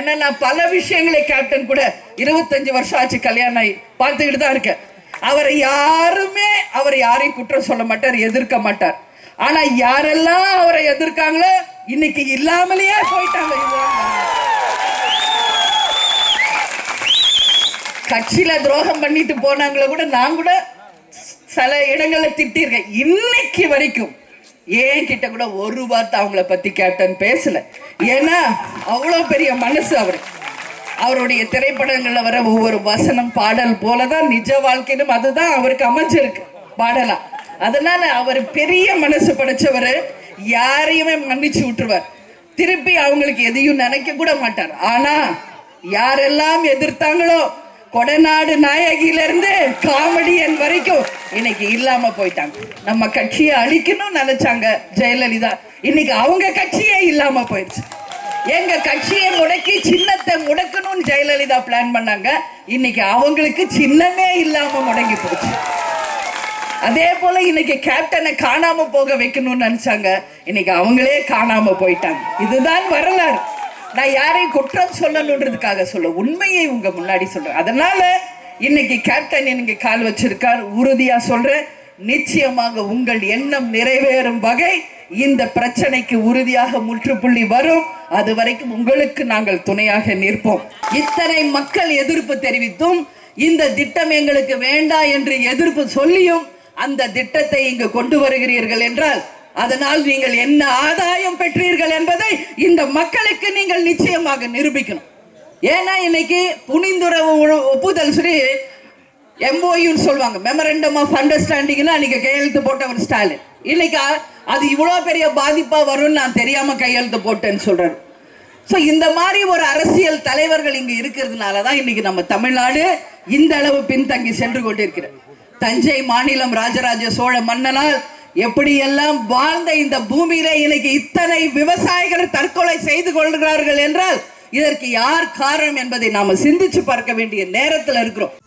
ஏன்னா நான் பல விஷயங்களை கேப்டன் கூட இருபத்தஞ்சு வருஷம் ஆச்சு கல்யாணம் ஆகி பார்த்துக்கிட்டு தான் இருக்கேன் அவரை யாருமே அவர் யாரையும் குற்றம் சொல்ல மாட்டார் எதிர்க்க மாட்டார் ஆனா யாரெல்லாம் அவரை எதிர்க்காங்களோ இன்னைக்கு இல்லாமலேயே போயிட்டாங்க இதுதான் கட்சியில துரோகம் பண்ணிட்டு போனாங்கள கூட நான் கூட சில இடங்கள்ல திட்டிருக்கேன் இன்னைக்கு வரைக்கும் ஏன் கிட்ட கூட ஒரு வார்த்தை அவங்கள பத்தி கேப்டன் பேசல ஏன்னா அவ்வளவு பெரிய மனசு அவர் அவருடைய திரைப்படங்கள்ல வர ஒவ்வொரு வசனம் பாடல் போலதான் நிஜ வாழ்க்கையிலும் அதுதான் அவருக்கு அமைஞ்சிருக்கு பாடலா அதனால அவர் பெரிய மனசு படைச்சவர் யாரையுமே மன்னிச்சு விட்டுருவார் திருப்பி அவங்களுக்கு எதையும் நினைக்க கூட மாட்டார் ஆனா யாரெல்லாம் எதிர்த்தாங்களோ கொடநாடு நாயகியில இருந்து காமெடியன் வரைக்கும் இன்னைக்கு இல்லாம போயிட்டாங்க நம்ம கட்சியை அழிக்கணும்னு நினைச்சாங்க ஜெயலலிதா இன்னைக்கு அவங்க கட்சியே இல்லாம போயிடுச்சு எங்க கட்சியை முடக்கி சின்னத்தை முடக்கணும்னு ஜெயலலிதா பிளான் பண்ணாங்க இன்னைக்கு அவங்களுக்கு சின்னமே இல்லாம முடங்கி போச்சு அதே போல இன்னைக்கு கேப்டனை காணாம போக வைக்கணும்னு நினைச்சாங்க இன்னைக்கு அவங்களே காணாம போயிட்டாங்க இதுதான் வரலாறு நான் யாரையும் குற்றம் சொல்லணுன்றதுக்காக சொல்ல உண்மையை உங்க முன்னாடி சொல்றேன் அதனால இன்னைக்கு கேப்டன் இன்னைக்கு கால் வச்சிருக்கார் உறுதியா சொல்றேன் நிச்சயமாக உங்கள் எண்ணம் நிறைவேறும் வகை இந்த பிரச்சனைக்கு உறுதியாக முற்றுப்புள்ளி வரும் அது வரைக்கும் உங்களுக்கு நாங்கள் துணையாக நிற்போம் இத்தனை மக்கள் எதிர்ப்பு தெரிவித்தும் இந்த திட்டம் எங்களுக்கு வேண்டாம் என்று எதிர்ப்பு சொல்லியும் அந்த திட்டத்தை இங்கு கொண்டு வருகிறீர்கள் என்றால் அதனால் நீங்கள் என்ன ஆதாயம் பெற்றீர்கள் என்பதை இந்த மக்களுக்கு நீங்கள் நிச்சயமாக நிரூபிக்கணும் ஏன்னா இன்னைக்கு புனிந்துறவு உ- ஒப்புதல் சொல்லி எம்ஓயூன்னு சொல்லுவாங்க மெமரண்டம் ஆஃப் அண்டர்ஸ்டாண்டிங்னு அன்னைக்கு கையெழுத்து போட்டவர் ஸ்டாலின் இன்னைக்கு அ- அது இவ்வளவு பெரிய பாதிப்பா வரும்னு நான் தெரியாம கையெழுத்து போட்டேன்னு சொல்றாரு சோ இந்த மாதிரி ஒரு அரசியல் தலைவர்கள் இங்க இருக்கிறதுனால தான் இன்னைக்கு நம்ம தமிழ்நாடு இந்த அளவு பின்தங்கி சென்று கொண்டிருக்கிறது தஞ்சை மாநிலம் ராஜராஜ சோழ மன்னனால் எப்படியெல்லாம் வாழ்ந்த இந்த பூமியில இன்னைக்கு இத்தனை விவசாயிகள் தற்கொலை செய்து கொள்கிறார்கள் என்றால் இதற்கு யார் காரணம் என்பதை நாம சிந்திச்சு பார்க்க வேண்டிய நேரத்தில் இருக்கிறோம்